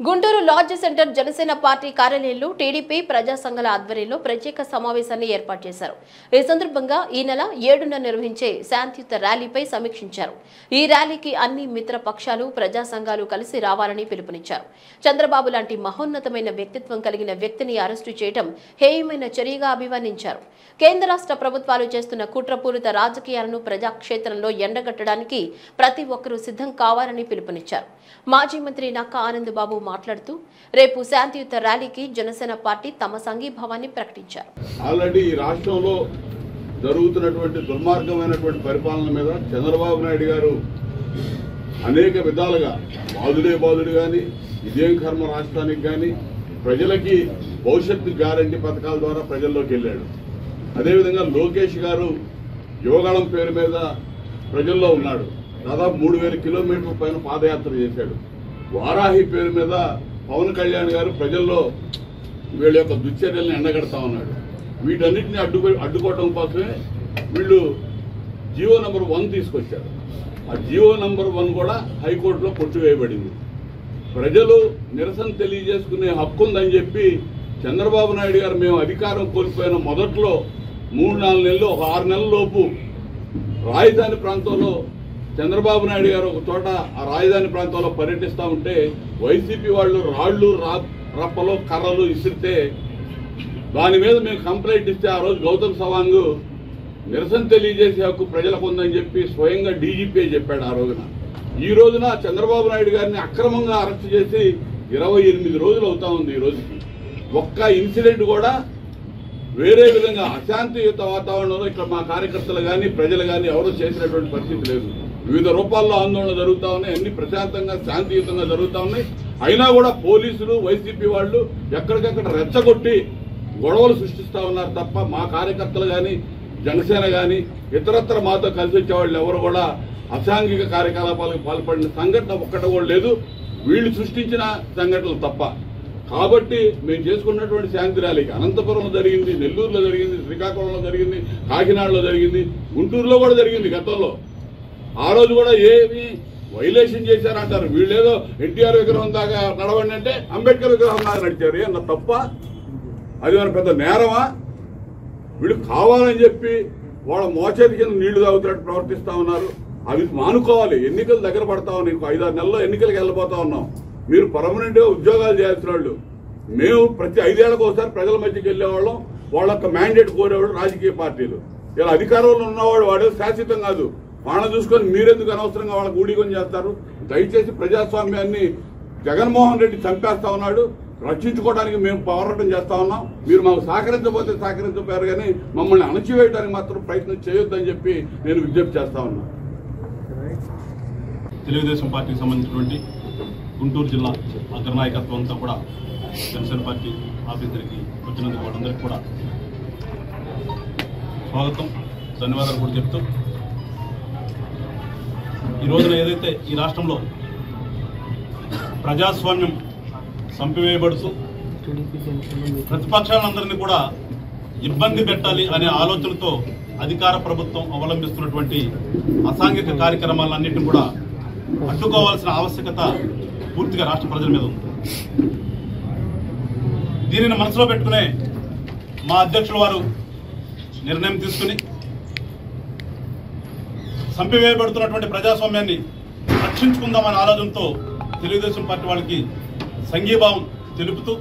Guntur lodge centre Janasena party కార్యాలయంలో TDP ప్రజా సంఘాల ఆధ్వర్యంలో ప్రత్యేక సమావేశాన్ని ఏర్పాటు చేశారు ఈ సందర్భంగా ఈ నెల ఏడున నిర్వహించే శాంతియుత ర్యాలీపై సమీక్షించారు ఈ ర్యాలీకి అన్ని మిత్ర పక్షాలు ప్రజా సంఘాలు కలిసి రావాలని పిలుపునిచ్చారు చంద్రబాబు లాంటి మహోన్నతమైన వ్యక్తిత్వం కలిగిన వ్యక్తిని అరెస్టు చేయడం హేయమైన చర్యగా అభివర్ణించారు కేంద్ర రాష్ట్ర ప్రభుత్వాలు చేస్తున్న కుట్రపూరిత రాజకీయాలను ప్రజాక్షేత్రంలో ఎండగట్టడానికి ప్రతి ఒక్కరూ సిద్ధం కావాలని పిలుపునిచ్చారు మాజీ మంత్రి నక్కా ఆనంద్ బాబు మాట్లాడుతూ రేపు శాంతియుత ర్యాలీకి జనసేన పార్టీ తమ సంఘీభావాన్ని ప్రకటించారు ఆల్రెడీ ఈ రాష్ట్రంలో జరుగుతున్నటువంటి దుర్మార్గమైనటువంటి పరిపాలన మీద చంద్రబాబు నాయుడు గారు అనేక విధాలుగా బాధుడే బాధుడు కానీ ఇదేం కర్మ రాష్ట్రానికి కానీ ప్రజలకి భవిష్యత్తు గ్యారంటీ పథకాల ద్వారా ప్రజల్లోకి వెళ్ళాడు అదేవిధంగా లోకేష్ గారు యోగాళం పేరు మీద ప్రజల్లో ఉన్నాడు దాదాపు మూడు వేల కిలోమీటర్ల పైన పాదయాత్ర చేశాడు వారాహి పేరు మీద పవన్ కళ్యాణ్ గారు ప్రజల్లో వీళ్ళ యొక్క దుశ్చర్యల్ని ఎండగడతా ఉన్నాడు వీటన్నిటిని అడ్డు అడ్డుకోవడం కోసమే వీళ్ళు జియో నంబర్ వన్ తీసుకొచ్చారు ఆ జియో నంబర్ వన్ కూడా హైకోర్టులో కొట్టివేయబడింది ప్రజలు నిరసన తెలియజేసుకునే హక్కు ఉందని చెప్పి చంద్రబాబు నాయుడు గారు మేము అధికారం కోల్పోయిన మొదట్లో మూడు నాలుగు నెలలు ఒక ఆరు నెలల లోపు రాజధాని ప్రాంతంలో చంద్రబాబు నాయుడు గారు ఒక చోట ఆ రాజధాని ప్రాంతంలో పర్యటిస్తా ఉంటే వైసీపీ వాళ్ళు రాళ్లు రా- రప్పలు కర్రలు ఇసిరితే దాని మీద మేము కంప్లైంట్ ఇస్తే ఆ రోజు గౌతమ్ సవాంగ్ నిరసన తెలియజేసే హక్కు ప్రజలకు ఉందని చెప్పి స్వయంగా డీజీపీ చెప్పాడు ఆ రోజున ఈ రోజున చంద్రబాబు నాయుడు గారిని అక్రమంగా అరెస్ట్ చేసి ఇరవై ఎనిమిది రోజులు అవుతా ఉంది ఈ రోజుకి ఒక్క ఇన్సిడెంట్ కూడా వేరే విధంగా అశాంతియుత వాతావరణంలో ఇక్కడ మా కార్యకర్తలు కానీ ప్రజలు కానీ ఎవరు చేసినటువంటి పరిస్థితి లేదు వివిధ రూపాల్లో ఆందోళన జరుగుతా ఉన్నాయి అన్ని ప్రశాంతంగా శాంతియుతంగా జరుగుతా ఉన్నాయి అయినా కూడా పోలీసులు వైసీపీ వాళ్ళు ఎక్కడికక్కడ రెచ్చగొట్టి గొడవలు సృష్టిస్తా ఉన్నారు తప్ప మా కార్యకర్తలు కానీ జనసేన కానీ ఇతరత్ర మాతో కలిసి వచ్చే వాళ్ళు ఎవరు కూడా అసాంఘిక కార్యకలాపాలకు పాల్పడిన సంఘటన ఒక్కటి కూడా లేదు వీళ్ళు సృష్టించిన సంఘటనలు తప్ప కాబట్టి మేము చేసుకున్నటువంటి శాంతి ర్యాలీకి అనంతపురంలో జరిగింది నెల్లూరులో జరిగింది శ్రీకాకుళంలో జరిగింది కాకినాడలో జరిగింది గుంటూరులో కూడా జరిగింది గతంలో ఆ రోజు కూడా ఏమి వైలేషన్ చేశారంటారు వీళ్ళేదో ఎన్టీఆర్ విగ్రహం దాకా నడవండి అంటే అంబేద్కర్ విగ్రహం దాకా నడిచారు ఏమన్నా తప్ప అది మన పెద్ద నేరమా వీళ్ళు కావాలని చెప్పి వాళ్ళ మోచేతి కింద నీళ్లు తాగుతున్నట్టు ప్రవర్తిస్తా ఉన్నారు అవి మానుకోవాలి ఎన్నికలు దగ్గర పడతా ఉన్నాయి ఇంకో ఐదారు నెలల్లో ఎన్నికలకు వెళ్ళిపోతా ఉన్నాం మీరు పర్మనెంట్ గా ఉద్యోగాలు చేయాల్సిన వాళ్ళు మేము ప్రతి ఐదేళ్లకు ఒకసారి ప్రజల మధ్యకి వెళ్ళేవాళ్ళం వాళ్ళ యొక్క మ్యాండేట్ కోరేవాళ్ళు రాజకీయ పార్టీలు ఇలా అధికారంలో ఉన్నవాడు వాడు శాశ్వతం కాదు వాళ్ళని చూసుకొని మీరెందుకు అనవసరంగా వాళ్ళకి ఊడిగొని చేస్తారు దయచేసి ప్రజాస్వామ్యాన్ని జగన్మోహన్ రెడ్డి చంపేస్తా ఉన్నాడు రక్షించుకోవడానికి మేము పోరాటం చేస్తా ఉన్నాం మీరు మాకు సహకరించబోతే సహకరించపోయారు కానీ మమ్మల్ని అణచివేయడానికి మాత్రం ప్రయత్నం చేయొద్దని చెప్పి నేను విజ్ఞప్తి చేస్తా ఉన్నా తెలుగుదేశం పార్టీకి సంబంధించినటువంటి గుంటూరు జిల్లా అగ్రనాయకత్వం అంతా కూడా జనసేన పార్టీ ఆఫీస్ దగ్గరికి వచ్చినందుకు వాళ్ళందరికీ కూడా స్వాగతం ధన్యవాదాలు కూడా చెప్తూ ఈ రోజున ఏదైతే ఈ రాష్ట్రంలో ప్రజాస్వామ్యం సంపివేయబడుతూ ప్రతిపక్షాలందరినీ కూడా ఇబ్బంది పెట్టాలి అనే ఆలోచనతో అధికార ప్రభుత్వం అవలంబిస్తున్నటువంటి అసాంఘిక కార్యక్రమాలన్నింటినీ కూడా అడ్డుకోవాల్సిన ఆవశ్యకత పూర్తిగా రాష్ట్ర ప్రజల మీద ఉంది దీనిని మనసులో పెట్టుకునే మా అధ్యక్షుల వారు నిర్ణయం తీసుకుని సంపివేయబడుతున్నటువంటి ప్రజాస్వామ్యాన్ని రక్షించుకుందామనే ఆలోచనతో తెలుగుదేశం పార్టీ వాళ్ళకి సంఘీభావం తెలుపుతూ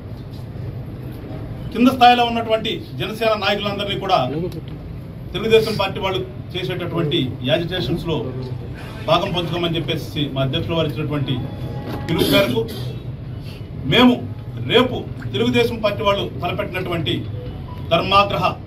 కింద స్థాయిలో ఉన్నటువంటి జనసేన నాయకులందరినీ కూడా తెలుగుదేశం పార్టీ వాళ్ళు చేసేటటువంటి యాజిటేషన్స్ లో భాగం పంచుకోమని చెప్పేసి మా అధ్యక్షుల వారు ఇచ్చినటువంటి పిలుపు మేరకు మేము రేపు తెలుగుదేశం పార్టీ వాళ్ళు తలపెట్టినటువంటి ధర్మాగ్రహ